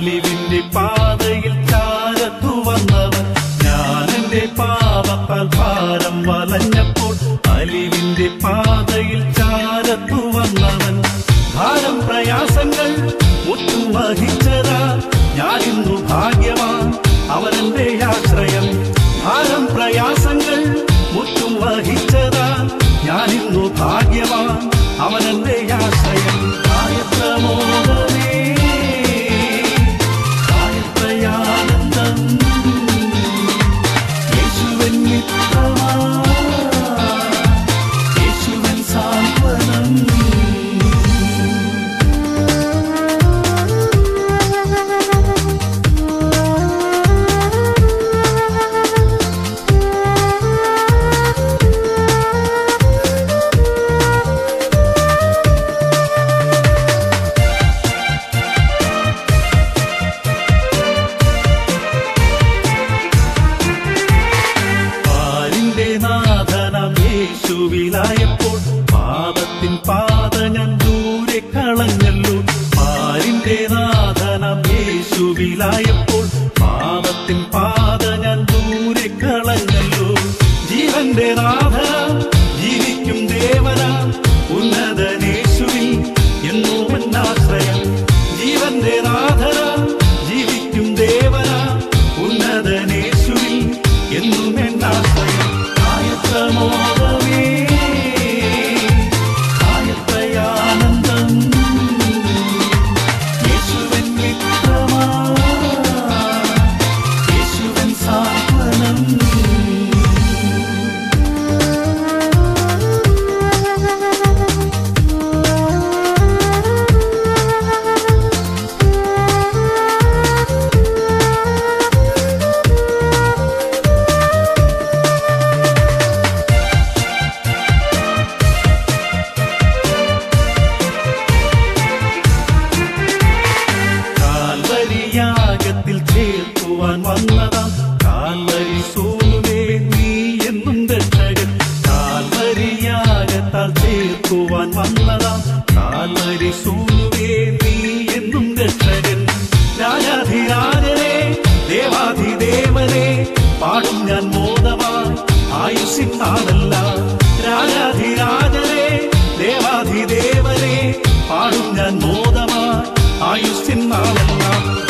അലിവിന്റെ പാതയിൽ ചാരത്തു വന്നവൻ ഞാൻ എന്റെ പാപത്താൽ ഭാരം വലഞ്ഞപ്പോൾ അലിവിന്റെ പാതയിൽ ചാരത്തു വന്നവൻ ഭാരം പ്രയാസങ്ങൾ ഒത്തും വഹിച്ചതാ ഞാൻ ഇന്നു ഭാഗ്യവാൻ അവനെന്റെ ആശ്രയം ഭാരം പ്രയാസങ്ങൾ മുറ്റും വഹിച്ചതാ ഞാൻ ഇന്നു ഭാഗ്യവാൻ അവനെന്റെ ആശ്രയം ആയത്രമോദമേ ആയത്രയാനന്ദം യേശുവൻ മിത്രമാ യേശുവൻ സാന്ത്വനം പാലിന്റെ നാഥനം യേശുവിലായപ്പോൾ പാപത്തിൻ പാത ഞാൻ ദൂരെ കളഞ്ഞല്ലോ പാലിന്റെ നാഥനം യേശുവിലായപ്പോൾ പാപത്തിൻ പാത ഞാൻ ദൂരെ കളഞ്ഞല്ലോ ജീവന്റെ നാഥന ജീവിക്കും ദേവന ഉന്നതനേശുവിൽ എന്നും എന്നാശ്രയം ജീവന്റെ നാഥന ജീവിക്കും ദേവന ഉന്നതനേശുവിൽ എന്നും എന്നാശ്രയം ആയത്രമോദമേ ആയത്രയാനന്ദം യേശുവൻ മിത്രമാ യേശുവൻ സാന്ത്വനം കാൽവരിയാഗത്തിൽ ചേർക്കുവാൻ വന്നതാം കാൽവരി സൂനുവേ നീ എന്നും രക്ഷകൻ കാൽവരിയാഗത്താൽ ചേർക്കുവാൻ വന്നതാം കാൽവരി സൂനുവേ നീ എന്നും രക്ഷകൻ രാജാധിരാജനെ ദേവാധിദേവനെ പാടും ഞാൻ മോദമായി ആയുസിൻ നാളല്ല രാജാധിരാജനെ ദേവാധിദേവനെ പാടും ഞാൻ മോദമായി ആയുസിൻ നാളെല്ലാം